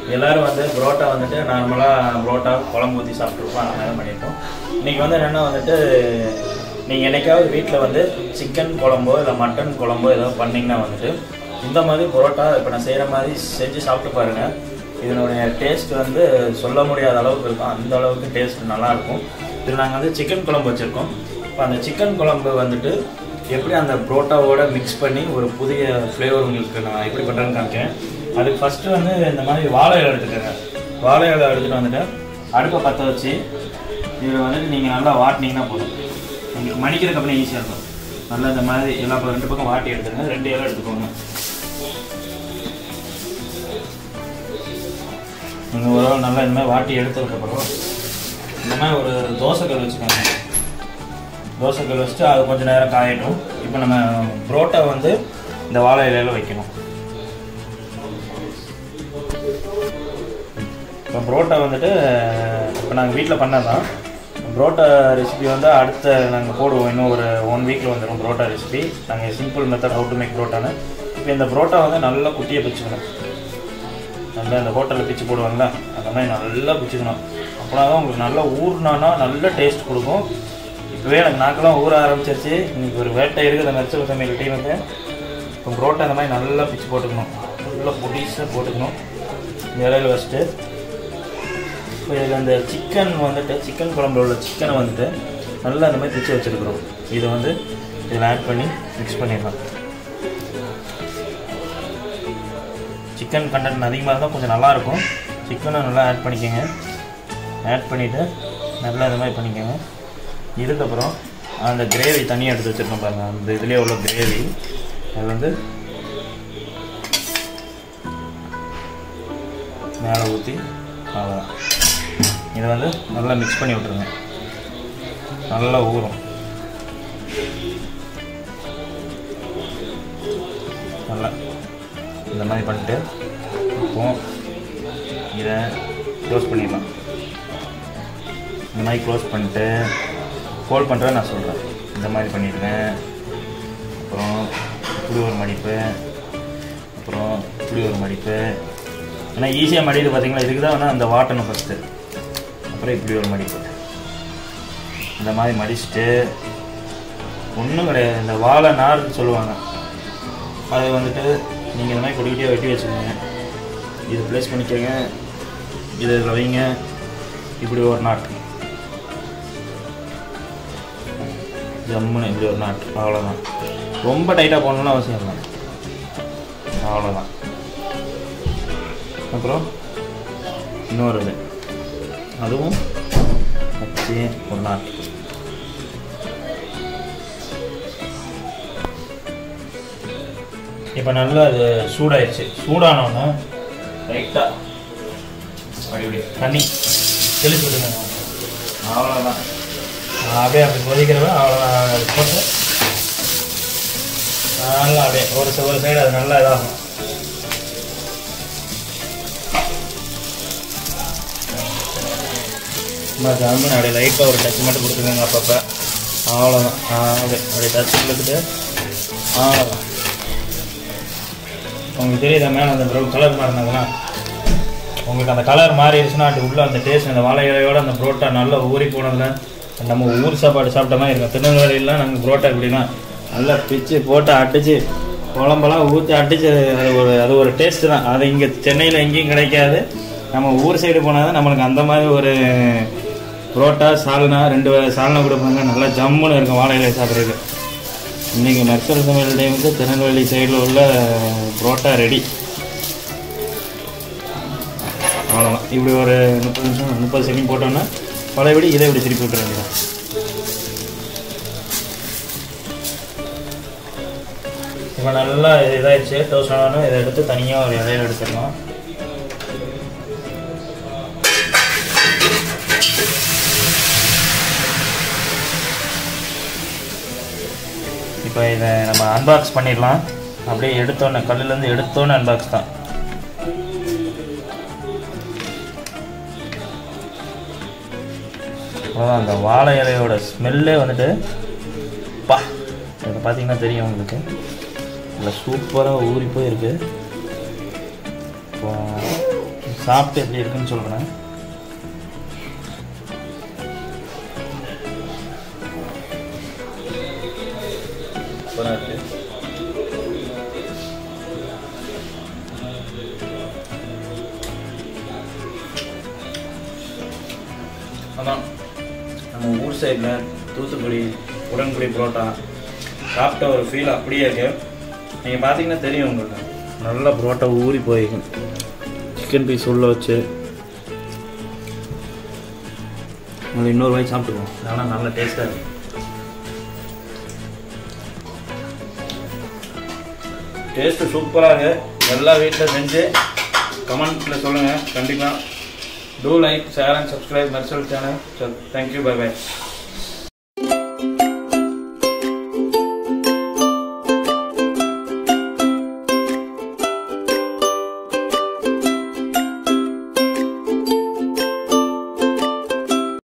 எல்லாரும் வந்து புரோட்டா வந்துட்டு நார்மலாக புரோட்டா குழம்பு ஊற்றி சாப்பிட்ருப்போம் அந்த மாதிரி பண்ணியிருப்போம் இன்றைக்கி வந்து என்னென்னா வந்துட்டு நீங்கள் என்னைக்காவது வீட்டில் வந்து சிக்கன் குழம்போ இல்லை மட்டன் குழம்போ ஏதோ பண்ணிங்கன்னா வந்துட்டு இந்த மாதிரி புரோட்டா இப்போ நான் செய்கிற மாதிரி செஞ்சு சாப்பிட்டு பாருங்கள் இதனுடைய டேஸ்ட் வந்து சொல்ல முடியாத அளவுக்கு இருக்கும் அந்த அளவுக்கு டேஸ்ட் நல்லாயிருக்கும் இதில் நாங்கள் வந்து சிக்கன் குழம்பு வச்சுருக்கோம் இப்போ அந்த சிக்கன் குழம்பு வந்துட்டு எப்படி அந்த புரோட்டாவோட மிக்ஸ் பண்ணி ஒரு புதிய ஃப்ளேவர் உங்களுக்கு நான் எப்படி பண்ணுறேன்னு காமிக்கிறேன் அதுக்கு ஃபஸ்ட்டு வந்து இந்த மாதிரி வாழை இலை எடுத்துக்கோங்க வாழை இலை எடுத்துகிட்டு வந்துட்டு அடுப்பை பற்ற வச்சு இதில் வந்துட்டு நீங்கள் நல்லா வாட்டினீங்கன்னா போதும் உங்களுக்கு மணிக்கிறதுக்கு அப்புறம் ஈஸியாக இருக்கும் நல்லா இந்த மாதிரி எல்லா பக்கம் ரெண்டு பக்கம் வாட்டி எடுத்துங்க ரெண்டு இலை எடுத்துக்கோங்க நீங்கள் ஒரு நாள் நல்லா இந்த மாதிரி வாட்டி எடுத்ததுக்கப்புறம் இந்த மாதிரி ஒரு தோசைக்கல் வச்சுக்கோங்க தோசைக்கல் வச்சுட்டு அது கொஞ்சம் நேரம் காயட்டும் இப்போ நம்ம புரோட்டா வந்து இந்த வாழை இலையில வைக்கணும் இப்போ புரோட்டா வந்துட்டு இப்போ நாங்கள் வீட்டில் பண்ணதான் புரோட்டா ரெசிபி வந்து அடுத்த நாங்கள் போடுவோம் இன்னும் ஒரு ஒன் வீக்கில் வந்துடும் புரோட்டா ரெசிபி நாங்கள் simple method how to make புரோட்டான்னு இப்போ இந்த புரோட்டா வந்து நல்லா குட்டியை பிச்சுக்கணும் நல்லா இந்த ஹோட்டலில் பிச்சு போடுவாங்கல்ல அந்த மாதிரி நல்லா பிச்சுக்கணும் அப்படின்னா தான் உங்களுக்கு நல்லா ஊறினானா நல்ல டேஸ்ட் கொடுக்கும் இப்போவே எனக்கு நாக்கெல்லாம் ஊற ஆரம்பிச்சிருச்சு இன்னைக்கு ஒரு வேட்டை இருக்குது அந்த நரிச்சல் சமையல் டீமுக்கு இப்போ புரோட்டா இந்த மாதிரி நல்லா பிச்சு போட்டுக்கணும் நல்லா பொடிசாக போட்டுக்கணும் இந்த இலையில வச்சுட்டு இப்போ இதில் அந்த சிக்கன் வந்துட்டு சிக்கன் குழம்புல உள்ள சிக்கனை வந்துட்டு நல்லா இந்த மாதிரி பிச்சு வச்சுருக்குறோம் இதை வந்து இதில் ஆட் பண்ணி மிக்ஸ் பண்ணிடலாம் சிக்கன் கண்டென்ட் அதிகமாக இருந்தால் கொஞ்சம் நல்லாயிருக்கும் சிக்கனை நல்லா ஆட் பண்ணிக்கோங்க ஆட் பண்ணிவிட்டு நல்லா இந்த மாதிரி பண்ணிக்கோங்க இதுக்கப்புறம் அந்த கிரேவி தனியாக எடுத்து வச்சுருக்கோம் பாருங்கள் அந்த இதுலேயே உள்ள கிரேவி அது வந்து மேலே ஊற்றி அவ்வளோதான் இதை வந்து நல்லா மிக்ஸ் பண்ணி விட்ருங்க நல்லா ஊறும் நல்லா இந்த மாதிரி பண்ணிட்டு இப்போ இதை க்ளோஸ் பண்ணிடலாம் இந்த மாதிரி க்ளோஸ் பண்ணிட்டு ஃபோல்ட் பண்ணுறேன் நான் சொல்கிறேன் இந்த மாதிரி பண்ணிடுவேன் அப்புறம் இப்படி ஒரு மடிப்பு அப்புறம் இப்படி ஒரு மடிப்பு ஏன்னா ஈஸியாக மடிது பார்த்தீங்களா இதுக்கு தான் வந்து அந்த வாட்டணும் ஃபஸ்ட்டு அப்புறம் இப்படி ஒரு மடிப்பு இந்த மாதிரி மடிச்சுட்டு ஒன்றும் கிடையாது இந்த வாழை நார்னு சொல்லுவாங்க அது வந்துட்டு நீங்கள் இந்த மாதிரி கொடிக்கிட்டே வெட்டி வச்சுக்கோங்க இது ப்ளேஸ் பண்ணிக்கோங்க இது இதில் வைங்க இப்படி ஒரு நாட் ஜம்முன்னு இப்படி ஒரு நாட் அவ்வளோதான் ரொம்ப டைட்டாக போடணும்னு அவசியம் இல்லை அவ்வளோதான் அப்புறம் இன்னொரு இது அதுவும் வச்சு ஒரு நாட் இப்போ நல்லா அது சூடாயிடுச்சு சூடானோன்னு லைட்டாக அப்படி இப்படி தண்ணி தெளிச்சு விடுங்க அவ்வளோதான் அப்படியே அப்படி கொதிக்கிறவ அவ்வளோதான் அது போட்டு நல்லா அப்படியே ஒரு ச- ஒரு சைடு அது நல்லா இதாகும் சும்மா ஜாமுன் அப்படியே லைட்டாக ஒரு டச் மட்டும் கொடுத்துக்கோங்க அப்பப்போ அவ்வளோதான் ஆ, அப்படியே அப்படியே டச் கொடுத்துட்டு அவ்வளோதான் உங்களுக்கு தெரியுதா மேலே அந்த ப்ரௌன் கலர் மாறினதுன்னா உங்களுக்கு அந்த கலர் மாறிடுச்சுன்னா அது உள்ள அந்த டேஸ்ட் அந்த வாழை இலையோட அந்த புரோட்டா நல்லா ஊறி போனதுல நம்ம ஊர் சாப்பாடு சாப்பிட்ட மாதிரி இருக்கும் திருநெல்வேலியிலாம் நாங்கள் புரோட்டா எப்படின்னா நல்லா பிச்சு போட்டு அடிச்சு குழம்பெல்லாம் ஊற்றி அடிச்சு அது ஒரு அது ஒரு டேஸ்ட்டு தான் அது இங்கே சென்னையில் எங்கேயும் கிடைக்காது நம்ம ஊர் சைடு போனால் தான் நம்மளுக்கு அந்த மாதிரி ஒரு புரோட்டா சால்னா ரெண்டு வகை சால்னா கொடுப்பாங்க நல்லா ஜம்முன்னு இருக்கும் வாழை இலை சாப்பிட்றதுக்கு இன்றைக்கி நக்சல் சமையல் டைம் வந்து திருநெல்வேலி சைடில் உள்ள புரோட்டா ரெடி அவ்வளோதான் இப்படி ஒரு முப்பது நிமிஷம் முப்பது செகண்ட் போட்டோன்னா பழையபடி இதை இப்படி திருப்பி விட்டுற வேண்டியதான் இப்போ நல்லா இது இதாகிடுச்சு டோஸ்ட் ஆனாலும் இதை எடுத்து தனியாக ஒரு இலையில எடுத்துடலாம் இப்போ இதை நம்ம அன்பாக்ஸ் பண்ணிடலாம் அப்படியே எடுத்தோன்னே கல்லுலேருந்து எடுத்தோன்னே அன்பாக்ஸ் தான் அவ்வளோதான் அந்த வாழை இலையோட ஸ்மெல்லே வந்துட்டு பா இதை பார்த்தீங்கன்னா தெரியும் உங்களுக்கு இதில் சூப்பராக ஊறி போயிருக்கு இப்போ சாப்பிட்டு எப்படி இருக்குன்னு சொல்கிறேன் சூப்பராக இருக்கு அதான் நம்ம ஊர் சைடில் தூத்துக்குடி உடன்குடி புரோட்டா சாப்பிட்ட ஒரு ஃபீல் அப்படியே இருக்கு நீங்கள் பார்த்தீங்கன்னா தெரியும் உங்களுக்கு நல்லா புரோட்டா ஊறி போயிருக்கும் சிக்கன் பீஸ் உள்ள வச்சு அது இன்னொரு வாய் சாப்பிட்டுக்குவோம் அதெல்லாம் நல்ல டேஸ்ட்டாக இருக்கு டேஸ்ட்டு சூப்பராக இருக்கு எல்லா வீட்டில் செஞ்சு கமெண்ட்டில் சொல்லுங்கள் கண்டிப்பாக do like share and subscribe Mersal channel thank you bye by